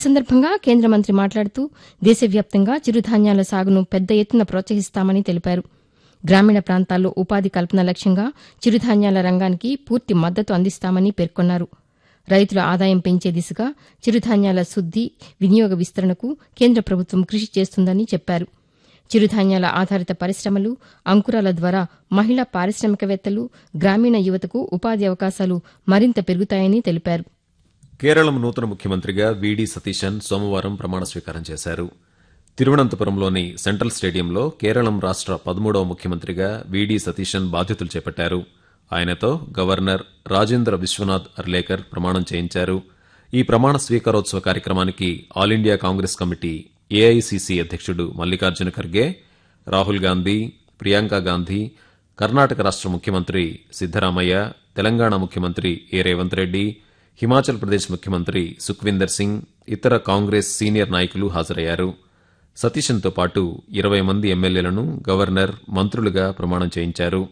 ఈ సందర్భంగా కేంద్ర మంత్రి మాట్లాడుతూ దేశవ్యాప్తంగా చిరుధాన్యాల సాగును పెద్ద ఎత్తున ప్రోత్సహిస్తామని తెలిపారు గ్రామీణ ప్రాంతాల్లో ఉపాధి కల్పన లక్ష్యంగా చిరుధాన్యాల రంగానికి పూర్తి మద్దతు అందిస్తామని పేర్కొన్నారు రైతుల ఆదాయం పెంచే దిశగా చిరుధాన్యాల శుద్ది వినియోగ విస్తరణకు కేంద్ర ప్రభుత్వం కృషి చేస్తుందని చెప్పారు చిరుధాన్యాల ఆధారిత పరిశ్రమలు అంకురాల ద్వారా మహిళా పారిశ్రామికవేత్తలు గ్రామీణ యువతకు ఉపాధి అవకాశాలు మరింత పెరుగుతాయని తెలిపారు కేరళం నూతన ముఖ్యమంత్రిగా వీడి సతీశన్ సోమవారం ప్రమాణ స్వీకారం చేశారు తిరువనంతపురంలోని సెంట్రల్ స్టేడియంలో కేరళం రాష్ట పదమూడవ ముఖ్యమంత్రిగా వీడి సతీశన్ బాధ్యతలు చేపట్టారు ఆయనతో గవర్నర్ రాజేంద్ర విశ్వనాథ్ అర్లేకర్ ప్రమాణం చేయించారు ఈ ప్రమాణ స్వీకారోత్సవ కార్యక్రమానికి All India Congress Committee AICC అధ్యక్షుడు మల్లికార్జున ఖర్గే రాహుల్ గాంధీ ప్రియాంక గాంధీ కర్ణాటక రాష్ట ముఖ్యమంత్రి సిద్దరామయ్య తెలంగాణ ముఖ్యమంత్రి ఏ రేవంత్ రెడ్డి హిమాచల్ ప్రదేశ్ ముఖ్యమంత్రి సుఖ్వీందర్ సింగ్ ఇతర కాంగ్రెస్ సీనియర్ నాయకులు హాజరయ్యారు సతీశన్తో పాటు ఇరవై మంది ఎమ్మెల్యేలను గవర్నర్ మంత్రులుగా ప్రమాణం చేయించారు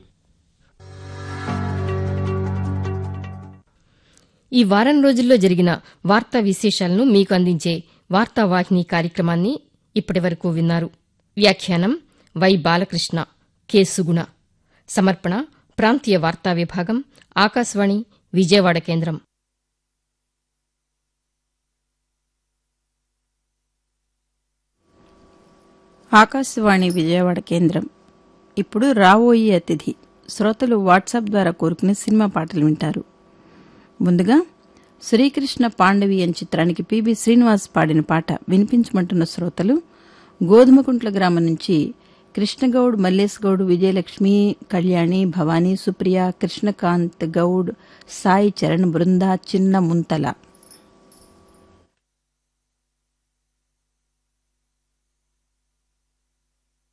ఈ వారం రోజుల్లో జరిగిన వార్తా విశేషాలను మీకు అందించే వార్తావాహిని కార్యక్రమాన్ని ఇప్పటివరకు విన్నారు వ్యాఖ్యానం వై బాలకృష్ణ కె సుగుణ సమర్పణ ప్రాంతీయ వార్తా విభాగం ఆకాశవాణి విజయవాడ కేంద్రం ఆకాశవాణి విజయవాడ కేంద్రం ఇప్పుడు రాబోయే అతిథి శ్రోతలు వాట్సాప్ ద్వారా కోరుకునే సినిమా పాటలు వింటారు ముందుగా శ్రీకృష్ణ పాండవీయం చిత్రానికి పిబి శ్రీనివాస్ పాడిన పాట వినిపించమంటున్న శ్రోతలు గోధుమకుంట్ల గ్రామం నుంచి కృష్ణగౌడ్ మల్లేశ్ గౌడ్ విజయలక్ష్మి కళ్యాణి భవానీ సుప్రియ కృష్ణకాంత్ గౌడ్ సాయి చరణ్ బృంద చిన్న ముంతల